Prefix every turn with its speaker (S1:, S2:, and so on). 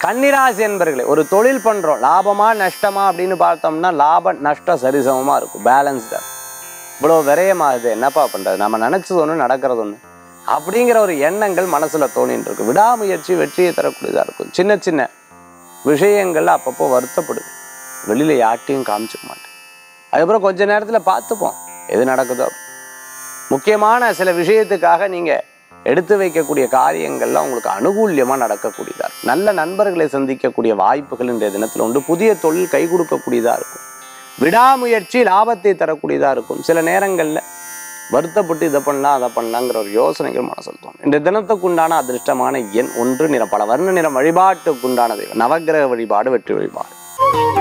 S1: கன்னிராசி என்பர்களே ஒரு தொழில் பண்றோம் லாபமா நஷ்டமா அப்படின்னு பார்த்தோம்னா லாப நஷ்டம் சரிசமமா இருக்கும் பேலன்ஸ்டா இவ்வளோ விரயமாகுது என்னப்பா பண்றது நம்ம நினைச்சது ஒன்று நடக்கிறது ஒன்று அப்படிங்கிற ஒரு எண்ணங்கள் மனசுல தோணின்னு இருக்கு விடாமுயற்சி வெற்றியை தரக்கூடியதா இருக்கும் சின்ன சின்ன விஷயங்கள்ல அப்பப்போ வருத்தப்படுது வெளியில யார்ட்டையும் காமிச்சுக்க மாட்டேன் அதுக்கப்புறம் கொஞ்ச நேரத்துல பார்த்துப்போம் எது நடக்குதோ அப்படி. முக்கியமான சில விஷயத்துக்காக நீங்க எடுத்து வைக்கக்கூடிய காரியங்கள்லாம் உங்களுக்கு அனுகூல்யமா நடக்கக்கூடியதா இருக்கும் நல்ல நண்பர்களை சந்திக்கக்கூடிய வாய்ப்புகள் இன்றைய தினத்துல உண்டு புதிய தொழில் கை கொடுக்கக்கூடியதா இருக்கும் விடாமுயற்சி லாபத்தை தரக்கூடியதா இருக்கும் சில நேரங்கள்ல வருத்தப்பட்டு இதை பண்ணலாம் அதை பண்ணலாங்கிற ஒரு யோசனைகள் மனசில் தோணும் இந்த தினத்துக்குண்டான அதிர்ஷ்டமான எண் ஒன்று நிறம் பல வர்ண நிறம் வழிபாட்டுக்குண்டான தெய்வம் நவக்கிரக வழிபாடு வெற்றி வழிபாடு